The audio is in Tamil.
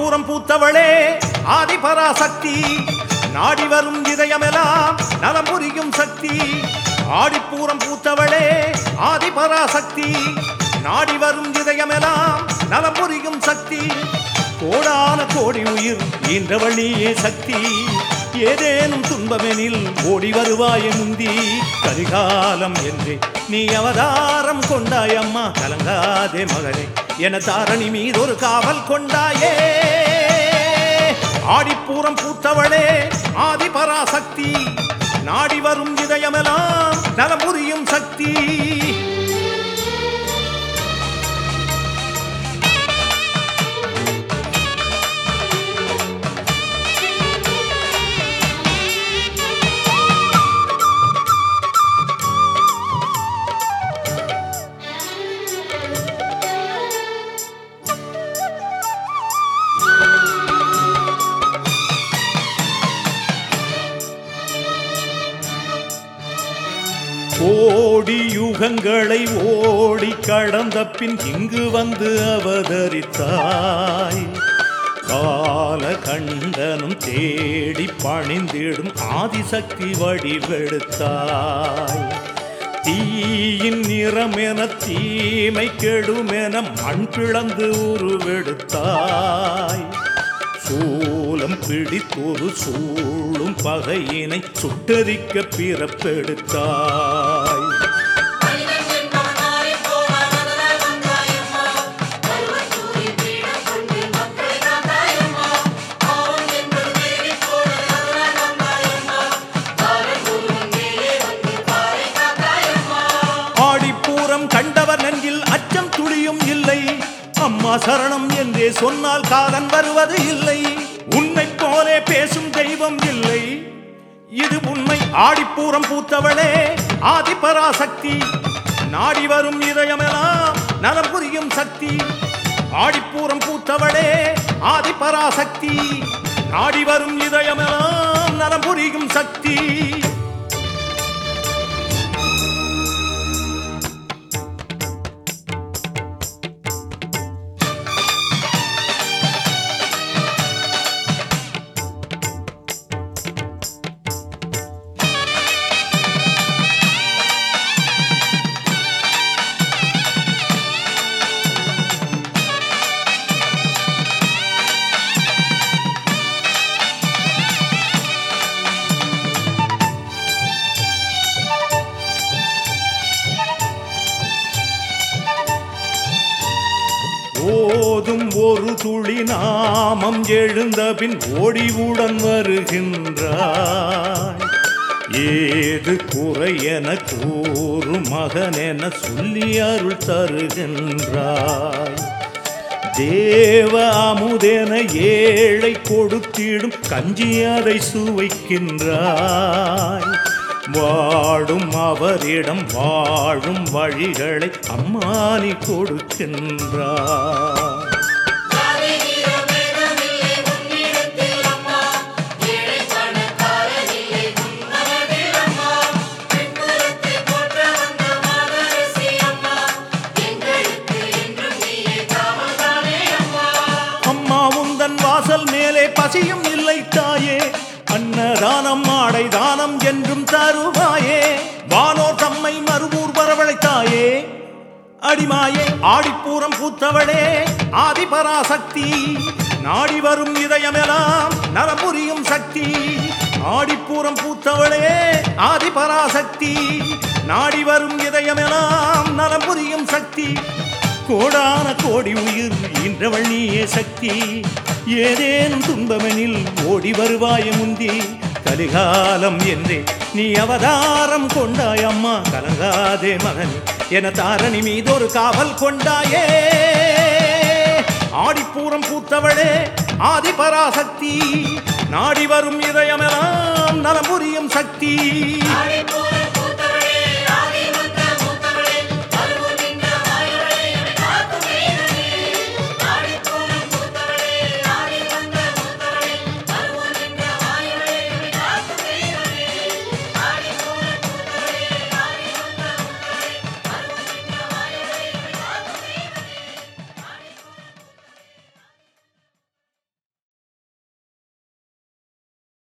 ஆடிப்பூரம் பூத்தவளே ஆதிபராசக்தி நாடி வரும் இதயமெல்லாம் நலம் புரியும் சக்தி ஆடிப்பூரம் பூத்தவளே ஆதிபராசக்தி நாடி வரும் இதயமெல்லாம் நலம் புரியும் சக்தி கோடான கோடி உயிர் ஈன்றவழியே சக்தி ஏதேனும் துன்பமெனில் ஓடி வருவாய முந்தி கரிகாலம் என்று நீ அவதாரம் கொண்டாய் அம்மா கலங்காதே மகனே என தாரணி மீது ஒரு காவல் கொண்டாயே ஆடிப்பூரம் பூத்தவளே ஆதிபராசக்தி நாடி வரும் இதயமெல்லாம் நலம் புரியும் சக்தி கோடி யுகங்களை ஓடி கடந்த பின் இங்கு வந்து அவதரித்தாய் கால கண்டனும் தேடி பணிந்திடும் ஆதிசக்தி வடிவெடுத்தாய் தீயின் நிறமென தீமை கெடுமென மண் பிளந்து உருவெடுத்தாய் சூலம் பிடித்தொரு சூழும் பகையினை சுட்டரிக்க பிறப்பெடுத்தாய் மனிதன் என்பவனாய் போவான் அதனால் வந்தாயம்மா பருவத்தூரி பீடம் கொண்டு மக்களை காத்தாயம்மா பாவம் என்பது தேடிப் போனது அதனால் வந்தாயம்மா காலம் முழுவதும் மேலே வந்து பாறை காத்தாயம்மா ஆடிப்பூரம் கண்டவர் நெஞ்சில் அச்சம் துளியும் இல்லை அம்மா சரணம் என்றே சொன்னால் காலன் வருவது இல்லை உன்னைப் போலே பேசும் தெய்வம் இல்லை இது உண்மை ஆடிப்பூரம் பூத்தவளே ஆதிபராசக்தி நாடி வரும் இதயமெல்லாம் நலம் புரியும் சக்தி ஆடிப்பூரம் பூத்தவளே ஆதிபராசக்தி நாடி வரும் இதயமெல்லாம் நலம் புரியும் சக்தி ஓதும் ஒரு துளி நாமம் எழுந்த பின் ஓடிவுடன் வருகின்றாய் ஏது குறை என கூறும் மகன் என சொல்லி அருள் தருகின்றாய் தேவ அமுதென ஏழை கொடுத்திடும் கஞ்சி அதை சுவைக்கின்றாய் வாடும் அவரிடம் வாழும் வழிகளை அம்மானி கொடுக்கின்றாய் காலை நீரம் வேதமில்லை உன்னிடத்தில் அம்மா ஏழை பணக்காரன் இல்லை உன் மனதில் அம்மா பெண்குலத்தை போற்ற வந்த மாதரசி அம்மா எங்களுக்கு என்றும் நீயே காவல் தானே அம்மா அம்மா உந்தன் வாசல் மேலே பசியும் இல்லை தாயே அன்னதானம் ஆடை தானம் என்றும் தருவாயே வானோர் தம்மை மறுவூர் வரவழைத்தாயே அடிமாயே ஆடிப்பூரம் பூத்தவளே ஆதிபராசக்தி நாடி வரும் இதயமெல்லாம் நலமுறியும் சக்தி ஆடிப்பூரம் பூத்தவளே ஆதிபராசக்தி நாடி வரும் இதயமெல்லாம் நலமுறியும் சக்தி கோடான கோடி உயிர் ஈன்றவள் நீயே சக்தி ஏதேனும் துன்பமெனில் ஓடி வருவாய முந்தி கலிகாலம் என்றே நீ அவதாரம் கொண்டாய் அம்மா கலங்காதே மகன் என தாரணி மீது ஒரு காவல் கொண்டாயே ஆடிப்பூரம் பூத்தவளே ஆதிபராசக்தி நாடி வரும் இதயமெல்லாம் நலமுறியும் சக்தி ஆடிப்பூ